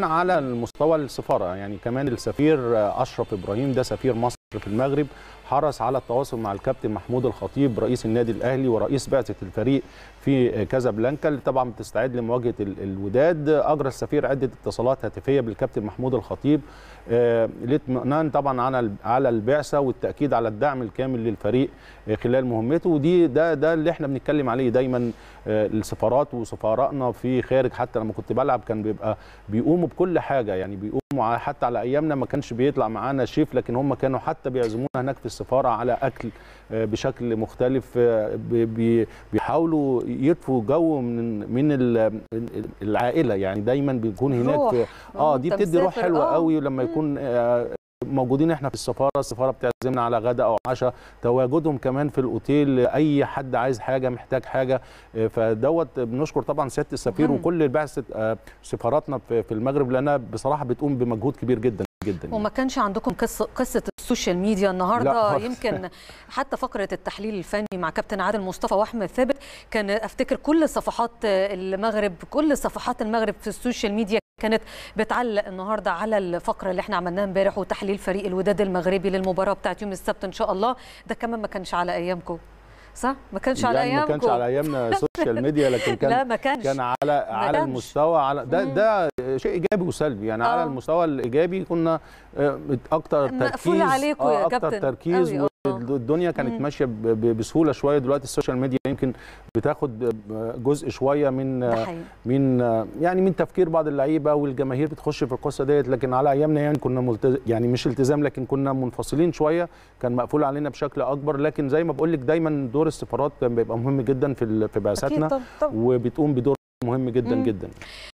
على المستوى السفاره يعني كمان السفير اشرف ابراهيم ده سفير مصر في المغرب حرص على التواصل مع الكابتن محمود الخطيب رئيس النادي الاهلي ورئيس بعثه الفريق في كازابلانكا اللي طبعا بتستعد لمواجهه الوداد اجرى السفير عده اتصالات هاتفيه بالكابتن محمود الخطيب الاطمئنان طبعا على على البعثه والتاكيد على الدعم الكامل للفريق خلال مهمته ودي ده ده اللي احنا بنتكلم عليه دايما السفارات وسفارائنا في خارج حتى لما كنت بلعب كان بيبقى بيقوموا بكل حاجه يعني بيقوموا حتى على ايامنا ما كانش بيطلع معانا شيف لكن هم كانوا حتى بيعزمونا هناك في السفاره على اكل بشكل مختلف بيحاولوا يطفوا جو من من العائله يعني دايما بيكون هناك في اه دي بتدي روح حلوه آه. قوي لما يكون آه موجودين احنا في السفاره السفاره بتعزمنا على غداء او عشاء تواجدهم كمان في الاوتيل اي حد عايز حاجه محتاج حاجه فدوت بنشكر طبعا سياده السفير مهم. وكل بعثه سفاراتنا في المغرب لانها بصراحه بتقوم بمجهود كبير جدا جدا وما كانش عندكم قصه قصه السوشيال ميديا النهارده يمكن حتى فقره التحليل الفني مع كابتن عادل مصطفى واحمد ثابت كان افتكر كل صفحات المغرب كل صفحات المغرب في السوشيال ميديا كانت بتعلق النهارده على الفقره اللي احنا عملناها امبارح وتحليل فريق الوداد المغربي للمباراه بتاعت يوم السبت ان شاء الله ده كمان ما كانش على ايامكم صح ما كانش على يعني ايامكم ما كانش على ايامنا سوشيال ميديا لكن كان لا ما كانش كان على على كانش. المستوى على ده ده شيء ايجابي وسلبي يعني آه. على المستوى الايجابي كنا اكتر تركيز مقفول عليكم يا اكتر كابتن تركيز أوي، آه. والدنيا كانت ماشيه ب- ب- بسهوله شويه دلوقتي السوشيال ميديا يمكن بتاخد جزء شويه من ده حقيقي. من يعني من تفكير بعض اللعيبه والجماهير بتخش في القصه ديت لكن على ايامنا يعني كنا ملتز... يعني مش التزام لكن كنا منفصلين شويه كان مقفول علينا بشكل اكبر لكن زي ما بقول لك دايما دور السفارات كان بيبقى مهم جدا في ال- في بعثاتنا طب- طب. وبتقوم بدور مهم جدا مم. جدا